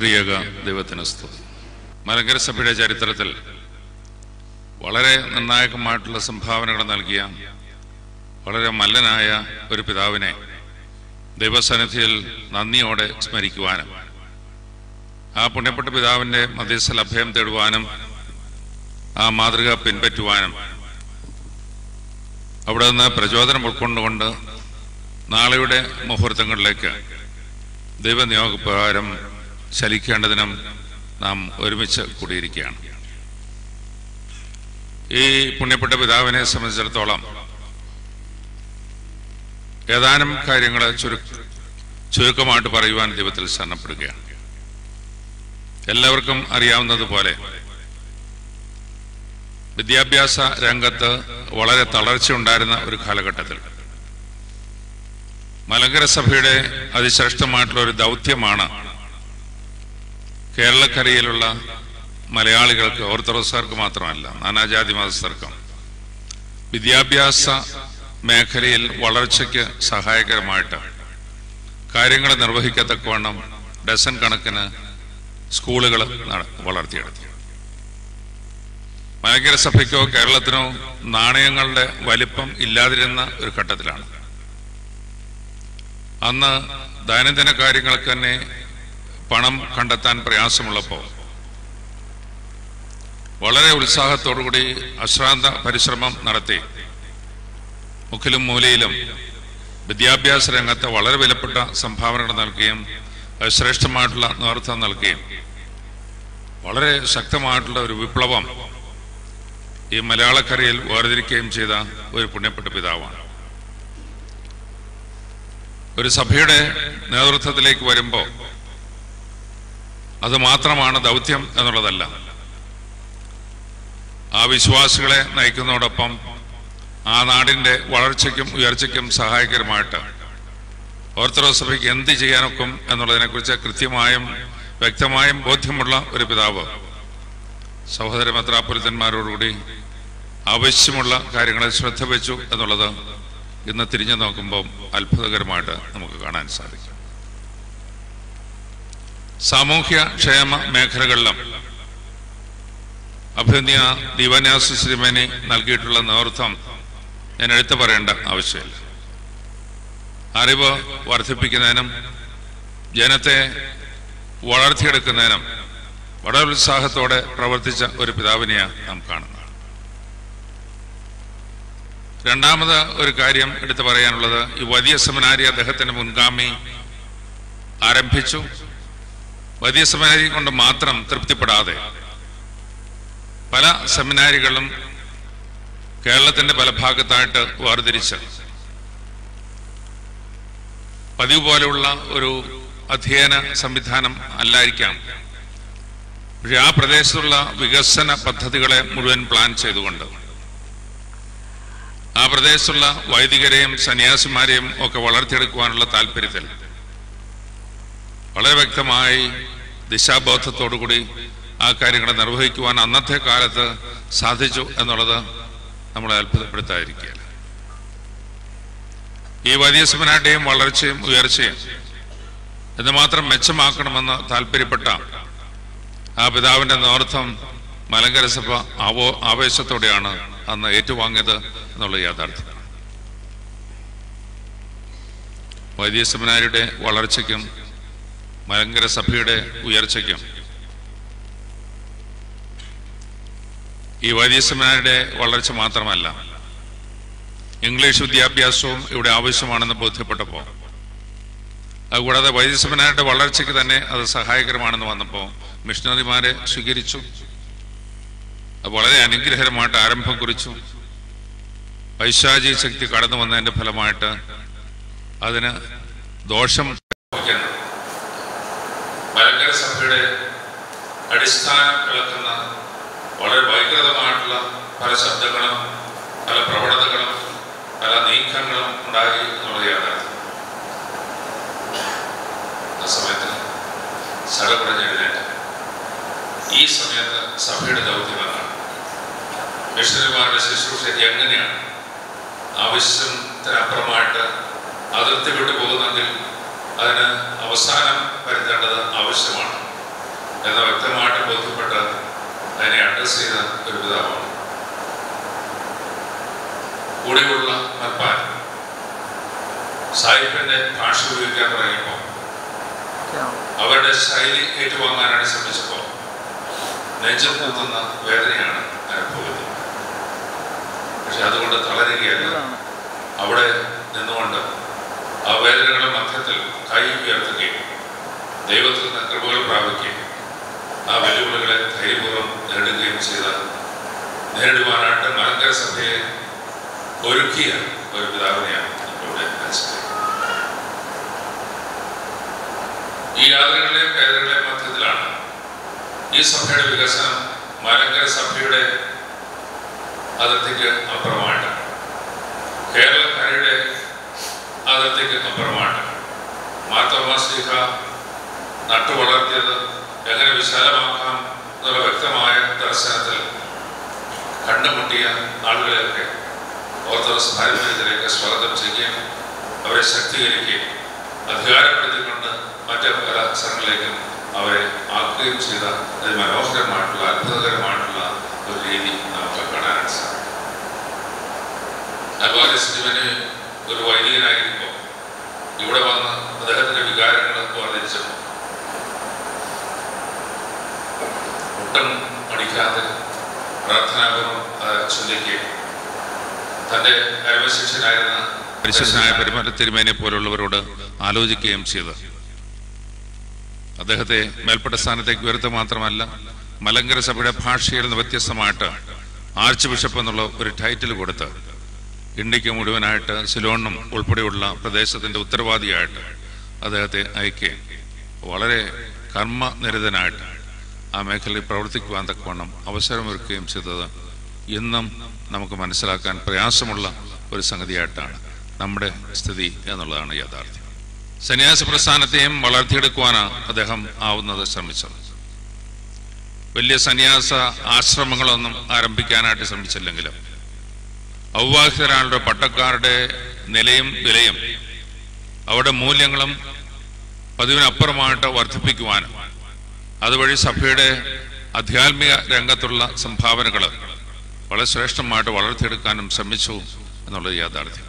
ത്രിയേക ദൈവത്തിന് സ്തുതി മലങ്കര സഭയുടെ ചരിത്രത്തിൽ വളരെ നിർണായകമായിട്ടുള്ള സംഭാവനകൾ നൽകിയ വളരെ മല്ലനായ ഒരു പിതാവിനെ ദൈവസന്നിധിയിൽ നന്ദിയോടെ സ്മരിക്കുവാനും ആ പുണ്യപ്പെട്ട പിതാവിൻ്റെ മധ്യസ്ഥൽ അഭയം തേടുവാനും ആ മാതൃക പിൻപറ്റുവാനും അവിടെ നിന്ന് പ്രചോദനം ഉൾക്കൊണ്ടുകൊണ്ട് നാളെയുടെ മുഹൂർത്തങ്ങളിലേക്ക് ദൈവനിയോഗപ്രകാരം ചലിക്കേണ്ടതിനും നാം ഒരുമിച്ച് കൂടിയിരിക്കുകയാണ് ഈ പുണ്യപ്പെട്ട പിതാവിനെ സംബന്ധിച്ചിടത്തോളം ഏതാനും കാര്യങ്ങൾ ചുരു ചുരുക്കമായിട്ട് പറയുവാൻ ദൈവത്തിൽ ശരണപ്പെടുകയാണ് എല്ലാവർക്കും അറിയാവുന്നതുപോലെ വിദ്യാഭ്യാസ രംഗത്ത് വളരെ തളർച്ചയുണ്ടായിരുന്ന ഒരു കാലഘട്ടത്തിൽ മലങ്കര സഭയുടെ അതിശ്രേഷ്ഠമായിട്ടുള്ള ഒരു ദൗത്യമാണ് കേരളക്കരയിലുള്ള മലയാളികൾക്ക് ഓർത്തഡോക്സുകാർക്ക് മാത്രമല്ല നാനാജാതി മതസ്ഥർക്കും വിദ്യാഭ്യാസ മേഖലയിൽ വളർച്ചയ്ക്ക് സഹായകരമായിട്ട് കാര്യങ്ങൾ നിർവഹിക്കത്തക്കവണ്ണം ഡസൻ കണക്കിന് സ്കൂളുകൾ നട- വളർത്തിയെടുത്തു മലങ്കര സഭയ്ക്കോ കേരളത്തിനോ നാണയങ്ങളുടെ വലിപ്പം ഇല്ലാതിരുന്ന ഒരു ഘട്ടത്തിലാണ് അന്ന് ദൈനംദിന കാര്യങ്ങൾക്ക് തന്നെ പണം കണ്ടെത്താൻ പ്രയാസമുള്ളപ്പോൾ വളരെ ഉത്സാഹത്തോടുകൂടി അശ്രാന്ത പരിശ്രമം നടത്തി മുക്കിലും മൂലയിലും വിദ്യാഭ്യാസ രംഗത്ത് വളരെ വിലപ്പെട്ട സംഭാവനകൾ നൽകുകയും അത് ശ്രേഷ്ഠമായിട്ടുള്ള നേതൃത്വം നൽകുകയും വളരെ ശക്തമായിട്ടുള്ള ഒരു വിപ്ലവം ഈ മലയാളക്കരയിൽ വേർതിരിക്കുകയും ചെയ്ത ഒരു പുണ്യപ്പെട്ട പിതാവാണ് ഒരു സഭയുടെ നേതൃത്വത്തിലേക്ക് വരുമ്പോൾ അത് മാത്രമാണ് ദൗത്യം എന്നുള്ളതല്ല ആ വിശ്വാസികളെ നയിക്കുന്നതോടൊപ്പം ആ നാടിന്റെ വളർച്ചയ്ക്കും ഉയർച്ചയ്ക്കും സഹായകരമായിട്ട് ഓർത്തഡോക്സ് സഭയ്ക്ക് എന്ത് ചെയ്യാനൊക്കും എന്നുള്ളതിനെക്കുറിച്ച് കൃത്യമായും വ്യക്തമായും ബോധ്യമുള്ള ഒരു പിതാവ് സഹോദര മെത്രാപുരത്തന്മാരോടുകൂടി ആവശ്യമുള്ള കാര്യങ്ങളിൽ ശ്രദ്ധ വെച്ചു എന്നുള്ളത് ഇന്ന് തിരിഞ്ഞു നോക്കുമ്പോൾ അത്ഭുതകരമായിട്ട് നമുക്ക് കാണാൻ സാധിക്കും സാമൂഹ്യ ക്ഷേമ മേഖലകളിലും അഭിനന്ദ ദീപന്യാസ ശ്രീമേനി നൽകിയിട്ടുള്ള നേതൃത്വം ഞാൻ എടുത്തു പറയേണ്ട ആവശ്യമില്ല അറിവ് വർദ്ധിപ്പിക്കുന്നതിനും ജനത്തെ വളർത്തിയെടുക്കുന്നതിനും വളരെ ഉത്സാഹത്തോടെ പ്രവർത്തിച്ച ഒരു പിതാവിനെയാണ് നാം കാണുന്നത് രണ്ടാമത് ഒരു കാര്യം എടുത്തു പറയാനുള്ളത് ഈ വലിയ സെമിനാരി അദ്ദേഹത്തിന്റെ മുൻഗാമി ആരംഭിച്ചു വലിയ സെമിനാരി കൊണ്ട് മാത്രം തൃപ്തിപ്പെടാതെ പല സെമിനാരികളും കേരളത്തിന്റെ പല ഭാഗത്തായിട്ട് വേർതിരിച്ച് പതിവ് പോലെയുള്ള ഒരു അധ്യയന സംവിധാനം അല്ലായിരിക്കാം പക്ഷെ ആ പ്രദേശത്തുള്ള വികസന പദ്ധതികളെ മുഴുവൻ പ്ലാൻ ചെയ്തുകൊണ്ട് ആ പ്രദേശത്തുള്ള വൈദികരെയും സന്യാസിമാരെയും ഒക്കെ വളർത്തിയെടുക്കുവാനുള്ള താല്പര്യത്തിൽ വളരെ വ്യക്തമായി ദിശാബോധത്തോടുകൂടി ആ കാര്യങ്ങൾ നിർവഹിക്കുവാൻ അന്നത്തെ കാലത്ത് സാധിച്ചു എന്നുള്ളത് നമ്മളെ അത്ഭുതപ്പെടുത്താതിരിക്കുകയില്ല ഈ വലിയ സെമിനാരുടെയും വളർച്ചയും ഉയർച്ചയും എന്തുമാത്രം മെച്ചമാക്കണമെന്ന് താല്പര്യപ്പെട്ട ആ പിതാവിന്റെ നേതൃത്വം മലങ്കര സഭ ആവോ ആവേശത്തോടെയാണ് അന്ന് ഏറ്റുവാങ്ങിയത് എന്നുള്ള യാഥാർത്ഥ്യം വൈദ്യ സെമിനാരിയുടെ വളർച്ചയ്ക്കും മലങ്കര സഭയുടെ ഉയർച്ചയ്ക്കും ഈ വൈദ്യ സെമിനാരിയുടെ വളർച്ച മാത്രമല്ല ഇംഗ്ലീഷ് വിദ്യാഭ്യാസവും ഇവിടെ ആവശ്യമാണെന്ന് ബോധ്യപ്പെട്ടപ്പോൾ അതുകൂടാതെ വൈദ്യ സെമിനാരിയുടെ വളർച്ചയ്ക്ക് തന്നെ അത് സഹായകരമാണെന്ന് വന്നപ്പോൾ മിഷണറിമാരെ സ്വീകരിച്ചു അത് വളരെ അനുഗ്രഹരമായിട്ട് ആരംഭം കുറിച്ചു പൈശാചി ശക്തി കടന്നു വന്നതിന്റെ ഫലമായിട്ട് അതിന് ദോഷം മലങ്കര സഭയുടെ അടിസ്ഥാനം കിളക്കുന്ന വളരെ വൈകൃതമായിട്ടുള്ള പല ശബ്ദങ്ങളും പല പ്രവണതകളും പല നീക്കങ്ങളും ഉണ്ടായി എന്നുള്ളത് യാഥാർത്ഥ്യം ആ സമയത്ത് സട പറഞ്ഞെഴുന്നേറ്റ് ഈ സമയത്ത് സഭയുടെ ദൗത്യം എന്നാണ് മിഷണറിമാരുടെ ശുശ്രൂഷ എങ്ങനെയാണ് ആവശ്യത്തിനപ്പുറമായിട്ട് അതിർത്തി വിട്ടു പോകുന്നെങ്കിൽ അതിന് അവസാനം വരുത്തേണ്ടത് ആവശ്യമാണ് എന്ന് വ്യക്തമായിട്ട് ബോധ്യപ്പെട്ട് അതിനെ അഡ്രസ് ചെയ്ത ഒരു പിതാവാണ് കൂടെയുള്ള മൽപ്പാൻ സാഹിബിന്റെ ഭാഷ ഉപയോഗിക്കാൻ തുടങ്ങിയപ്പോൾ അവരുടെ ശൈലി ഏറ്റുവാങ്ങാനാണ് ശ്രമിച്ചപ്പോൾ നെഞ്ചിൽ കുത്തുന്ന വേദനയാണ് അനുഭവത്തിൽ പക്ഷെ അതുകൊണ്ട് തളരുകയല്ല അവിടെ നിന്നുകൊണ്ട് ആ വേദനകളുടെ മധ്യത്തിൽ കൈ ഉയർത്തുകയും ദൈവത്തിൽ നിന്ന് കൃപകൾ പ്രാപിക്കുകയും ആ വെല്ലുവിളികളെ ധൈര്യപൂർവ്വം നേടുകയും ചെയ്ത നേരിടുവാനായിട്ട് മലങ്കര സഭയെ ഒരുക്കിയ ഒരു പിതാവിനെയാണ് നമ്മളിവിടെ മനസ്സിലാക്കുന്നത് ഈ യാതനകളുടെയും വേദനകളുടെയും മധ്യത്തിലാണ് ഈ സഭയുടെ വികസനം മലങ്കര സഭയുടെ അതിർത്തിക്ക് അപ്പുറമായിട്ട് കേരളക്കരയുടെ അതിർത്തിക്ക് അപ്പുറമായിട്ട് മാർത്തോമാസ്ലിഹ നട്ടു വളർത്തിയത് എങ്ങനെ വിശാലമാക്കാം എന്നുള്ള വ്യക്തമായ ദർശനത്തിൽ കണ്ടുമുട്ടിയ ആളുകളെയൊക്കെ ഓർത്തഡോക്സ് പാരമ്പര്യത്തിലേക്ക് സ്വാഗതം ചെയ്യുകയും അവരെ ശക്തീകരിക്കുകയും അധികാരപ്പെടുത്തിക്കൊണ്ട് മറ്റ് പല സ്ഥലങ്ങളിലേക്കും അവരെ ആക്കുകയും ചെയ്ത ഒരു മനോഹരമായിട്ടുള്ള അത്ഭുതകരമായിട്ടുള്ള ഒരു രീതി നമുക്ക് കാണാനായിട്ട് സാധിക്കും അൽവാരിസ് ജീവന് ഒരു വൈദികനായിരിക്കുമ്പോൾ ഇവിടെ വന്ന് അദ്ദേഹത്തിന്റെ വികാരങ്ങൾ വർദ്ധിച്ചപ്പോൾ ഒട്ടും മടിക്കാതെ പ്രാർത്ഥനാപൂർവം അത് ചൊല്ലിക്കുകയും തൻ്റെ അരമശിഷ്യനായിരുന്ന പരിശുദ്ധനായ പെരുമാറ്റ തിരുമേനെ പോലുള്ളവരോട് ആലോചിക്കുകയും ചെയ്തു അദ്ദേഹത്തെ മേൽപ്പെട്ട സ്ഥാനത്തേക്ക് ഉയർത്തുക മാത്രമല്ല മലങ്കര സഭയുടെ ഭാഷയിൽ നിന്ന് വ്യത്യസ്തമായിട്ട് ആർച്ച് ബിഷപ്പ് എന്നുള്ള ഒരു ടൈറ്റിൽ കൊടുത്ത് ഇന്ത്യക്ക് മുഴുവനായിട്ട് സിലോണും ഉൾപ്പെടെയുള്ള പ്രദേശത്തിന്റെ ഉത്തരവാദിയായിട്ട് അദ്ദേഹത്തെ അയക്കുകയും വളരെ കർമ്മനിരതനായിട്ട് ആ മേഖലയിൽ പ്രവർത്തിക്കുവാൻ തക്കവണ്ണം അവസരമൊരുക്കുകയും ചെയ്തത് ഇന്നും നമുക്ക് മനസ്സിലാക്കാൻ പ്രയാസമുള്ള ഒരു സംഗതിയായിട്ടാണ് നമ്മുടെ സ്ഥിതി എന്നുള്ളതാണ് യാഥാർത്ഥ്യം സന്യാസ പ്രസ്ഥാനത്തെയും വളർത്തിയെടുക്കുവാനാണ് അദ്ദേഹം ആവുന്നത് ശ്രമിച്ചത് വലിയ സന്യാസ ആശ്രമങ്ങളൊന്നും ആരംഭിക്കാനായിട്ട് ശ്രമിച്ചില്ലെങ്കിലും ഔവാഹിതരാളുടെ പട്ടക്കാരുടെ നിലയും വിലയും അവരുടെ മൂല്യങ്ങളും പതിവിനപ്പുറമായിട്ട് വർദ്ധിപ്പിക്കുവാനും അതുവഴി സഭയുടെ ആധ്യാത്മിക രംഗത്തുള്ള സംഭാവനകൾ വളരെ ശ്രേഷ്ഠമായിട്ട് വളർത്തിയെടുക്കാനും ശ്രമിച്ചു എന്നുള്ളത് യാഥാർത്ഥ്യം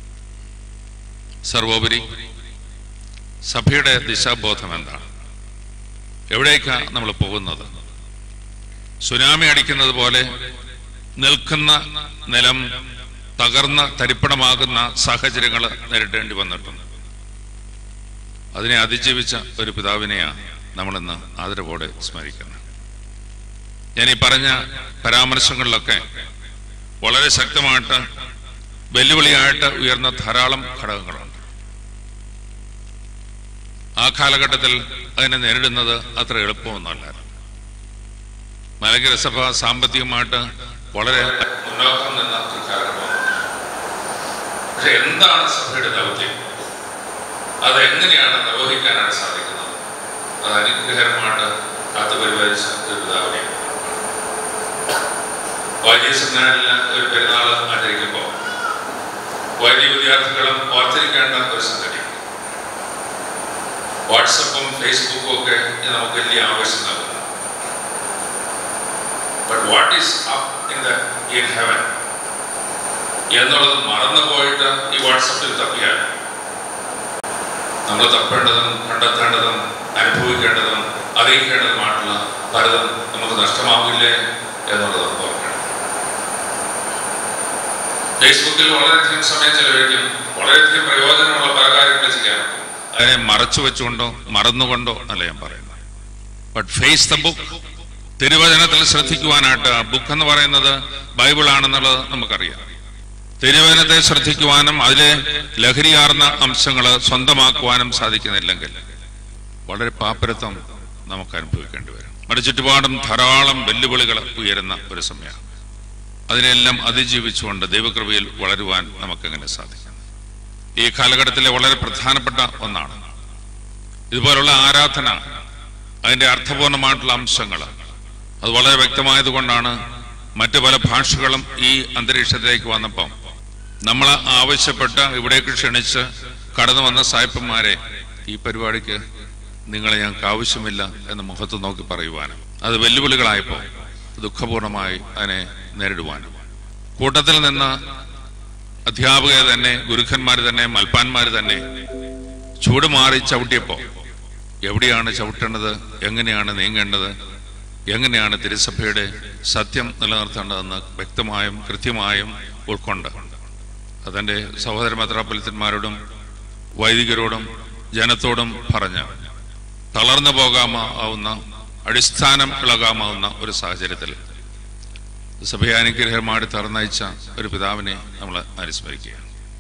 സർവോപരി സഭയുടെ ദിശാബോധം എന്താണ് എവിടേക്കാണ് നമ്മൾ പോകുന്നത് സുനാമി അടിക്കുന്നത് പോലെ നിൽക്കുന്ന നിലം തകർന്ന് തരിപ്പണമാകുന്ന സാഹചര്യങ്ങൾ നേരിടേണ്ടി വന്നിട്ടുണ്ട് അതിനെ അതിജീവിച്ച ഒരു പിതാവിനെയാണ് നമ്മളിന്ന് ആദരവോടെ സ്മരിക്കുന്നത് ഞാൻ ഈ പറഞ്ഞ പരാമർശങ്ങളിലൊക്കെ വളരെ ശക്തമായിട്ട് വെല്ലുവിളിയായിട്ട് ഉയർന്ന ധാരാളം ഘടകങ്ങളുണ്ട് ആ കാലഘട്ടത്തിൽ അതിനെ നേരിടുന്നത് അത്ര എളുപ്പമൊന്നുമല്ല മലങ്കര സഭ സാമ്പത്തികമായിട്ട് വളരെ മുന്നോക്കം നിന്ന ഒരു കാലഘട്ടമാണ് പക്ഷെ എന്താണ് സഭയുടെ ദൗത്യം അത് എങ്ങനെയാണ് നിർവഹിക്കാനാണ് സാധിക്കുന്നത് അത് അനുഗ്രഹകരമായിട്ട് കാത്തു പരിപാലിച്ച ഒരു പിതാവിനെയാണ് വൈദ്യ സെമിനാറിൽ ഒരു പെരുന്നാൾ ആചരിക്കുമ്പോൾ വൈദ്യ വിദ്യാർത്ഥികളും ഓർത്തിരിക്കേണ്ട ഒരു സംഗതി വാട്സപ്പും ഫേസ്ബുക്കും ഒക്കെ ഇത് നമുക്ക് വലിയ ആവശ്യം നൽകുന്നു but what is up in the in heaven എന്നുള്ളത് മറന്നു പോയിട്ട് ഈ വാട്സപ്പിൽ തപ്പിയാൽ നമ്മൾ തപ്പേണ്ടതും കണ്ടെത്തേണ്ടതും അനുഭവിക്കേണ്ടതും അറിയിക്കേണ്ടതുമായിട്ടുള്ള പലതും നമുക്ക് നഷ്ടമാവില്ലേ എന്നുള്ളത് ഓർക്കണം ഫേസ്ബുക്കിൽ വളരെയധികം സമയം ചെലവഴിക്കും വളരെയധികം പ്രയോജനമുള്ള പല കാര്യങ്ങൾ ചെയ്യാറുണ്ട് അതിനെ മറച്ചു വെച്ചുകൊണ്ടോ മറന്നുകൊണ്ടോ അല്ല ഞാൻ പറയുന്നത് ബട്ട് ഫേസ് ദ ബുക്ക് തിരുവചനത്തിൽ ശ്രദ്ധിക്കുവാനായിട്ട് ബുക്ക് എന്ന് പറയുന്നത് ബൈബിൾ ആണെന്നുള്ളത് നമുക്കറിയാം തിരുവചനത്തെ ശ്രദ്ധിക്കുവാനും അതിലെ ലഹരിയാർന്ന അംശങ്ങൾ സ്വന്തമാക്കുവാനും സാധിക്കുന്നില്ലെങ്കിൽ വളരെ പാപ്പരത്വം നമുക്ക് അനുഭവിക്കേണ്ടി വരും നമ്മുടെ ചുറ്റുപാടും ധാരാളം വെല്ലുവിളികൾ ഉയരുന്ന ഒരു സമയമാണ് അതിനെല്ലാം അതിജീവിച്ചുകൊണ്ട് ദൈവകൃപയിൽ വളരുവാൻ നമുക്കെങ്ങനെ സാധിക്കും ഈ കാലഘട്ടത്തിലെ വളരെ പ്രധാനപ്പെട്ട ഒന്നാണ് ഇതുപോലുള്ള ആരാധന അതിന്റെ അർത്ഥപൂർണമായിട്ടുള്ള അംശങ്ങൾ അത് വളരെ വ്യക്തമായതുകൊണ്ടാണ് മറ്റു പല ഭാഷകളും ഈ അന്തരീക്ഷത്തിലേക്ക് വന്നപ്പം നമ്മൾ ആവശ്യപ്പെട്ട് ഇവിടേക്ക് ക്ഷണിച്ച് കടന്നു വന്ന സായിപ്പന്മാരെ ഈ പരിപാടിക്ക് നിങ്ങളെ ഞങ്ങൾക്ക് ആവശ്യമില്ല എന്ന് മുഖത്ത് നോക്കി പറയുവാനും അത് വെല്ലുവിളികളായപ്പോൾ ദുഃഖപൂർണമായി അതിനെ നേരിടുവാനും കൂട്ടത്തിൽ നിന്ന് അധ്യാപകർ തന്നെ ഗുരുക്കന്മാർ തന്നെ മൽപ്പാന്മാർ തന്നെ ചൂട് മാറി ചവിട്ടിയപ്പോൾ എവിടെയാണ് ചവിട്ടേണ്ടത് എങ്ങനെയാണ് നീങ്ങേണ്ടത് എങ്ങനെയാണ് തിരുസഭയുടെ സത്യം നിലനിർത്തേണ്ടതെന്ന് വ്യക്തമായും കൃത്യമായും ഉൾക്കൊണ്ട് അതെൻ്റെ സഹോദര മെത്രാപ്പൊലിത്തന്മാരോടും വൈദികരോടും ജനത്തോടും പറഞ്ഞ് തളർന്നു പോകാമാവുന്ന അടിസ്ഥാനം ഇളകാമാവുന്ന ഒരു സാഹചര്യത്തിൽ സഭയെ അനുഗ്രഹമായിട്ട് തറന്നയച്ച ഒരു പിതാവിനെ നമ്മൾ അനുസ്മരിക്കുക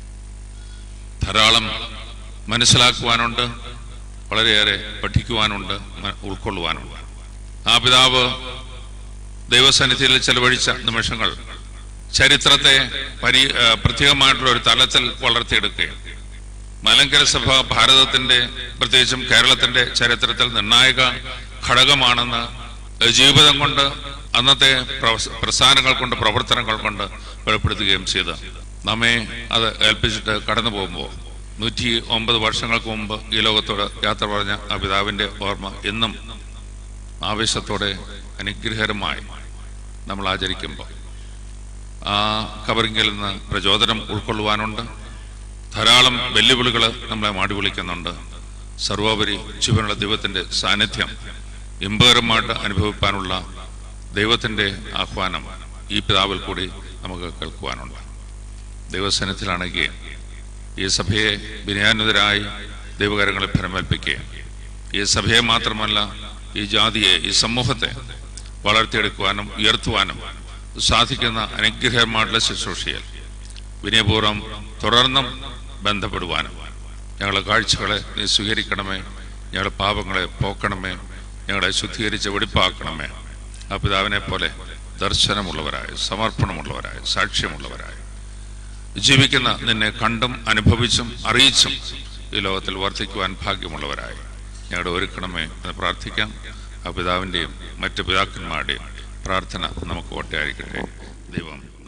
ധാരാളം മനസ്സിലാക്കുവാനുണ്ട് വളരെയേറെ പഠിക്കുവാനുണ്ട് മ- ഉൾക്കൊള്ളുവാനുണ്ട് ആ പിതാവ് ദൈവസന്നിധിയിൽ ചെലവഴിച്ച നിമിഷങ്ങൾ ചരിത്രത്തെ പരി ആ, പ്രത്യേകമായിട്ടുള്ള ഒരു തലത്തിൽ വളർത്തിയെടുക്കുകയും മലങ്കര സഭ ഭാരതത്തിന്റെ പ്രത്യേകിച്ചും കേരളത്തിന്റെ ചരിത്രത്തിൽ നിർണായക ഘടകമാണെന്ന് ജീവിതം കൊണ്ട് അന്നത്തെ പ്രവസ- പ്രസ്ഥാനങ്ങൾ കൊണ്ട് പ്രവർത്തനങ്ങൾ കൊണ്ട് വെളിപ്പെടുത്തുകയും ചെയ്ത് നമ്മെ അത് ഏൽപ്പിച്ചിട്ട് കടന്നു പോകുമ്പോൾ നൂറ്റി ഒമ്പത് വർഷങ്ങൾക്ക് മുമ്പ് ഈ ലോകത്തോട് യാത്ര പറഞ്ഞ ആ പിതാവിന്റെ ഓർമ്മ എന്നും ആവേശത്തോടെ അനുഗ്രഹകരമായി നമ്മൾ ആചരിക്കുമ്പോൾ ആ കബറിങ്കിൽ നിന്ന് പ്രചോദനം ഉൾക്കൊള്ളുവാനുണ്ട് ധാരാളം വെല്ലുവിളികൾ നമ്മളെ മാടി വിളിക്കുന്നുണ്ട് സർവോപരി ജീവനുള്ള ദൈവത്തിന്റെ സാന്നിധ്യം ഇമ്പകരമായിട്ട് അനുഭവിപ്പാനുള്ള ദൈവത്തിന്റെ ആഹ്വാനം ഈ പിതാവിൽ കൂടി നമുക്ക് കേൾക്കുവാനുണ്ട് ദൈവസന്നിധിയിലാണെങ്കിൽ ഈ സഭയെ വിനയാനുതരായി ദൈവകരങ്ങളിൽ ഫലമേൽപ്പിക്കുകയും ഈ സഭയെ മാത്രമല്ല ഈ ജാതിയെ ഈ സമൂഹത്തെ വളർത്തിയെടുക്കുവാനും ഉയർത്തുവാനും സാധിക്കുന്ന അനുഗ്രഹമായിട്ടുള്ള ശുശ്രൂഷയിൽ വിനയപൂർവ്വം തുടർന്നും ബന്ധപ്പെടുവാനും ഞങ്ങളുടെ കാഴ്ചകളെ നീ സ്വീകരിക്കണമേ ഞങ്ങളുടെ പാപങ്ങളെ പോക്കണമേ ഞങ്ങളെ ശുദ്ധീകരിച്ച് വെടിപ്പാക്കണമേ ആ പിതാവിനെ പോലെ ദർശനമുള്ളവരായി സമർപ്പണമുള്ളവരായി സാക്ഷ്യമുള്ളവരായി ജീവിക്കുന്ന നിന്നെ കണ്ടും അനുഭവിച്ചും അറിയിച്ചും ഈ ലോകത്തിൽ വർദ്ധിക്കുവാൻ ഭാഗ്യമുള്ളവരായി ഞങ്ങളുടെ ഒരുക്കണമേ എന്ന് പ്രാർത്ഥിക്കാം ആ പിതാവിൻ്റെയും മറ്റ് പിതാക്കന്മാരുടെയും പ്രാർത്ഥന നമുക്ക് ഒട്ടയായിരിക്കട്ടെ ദൈവം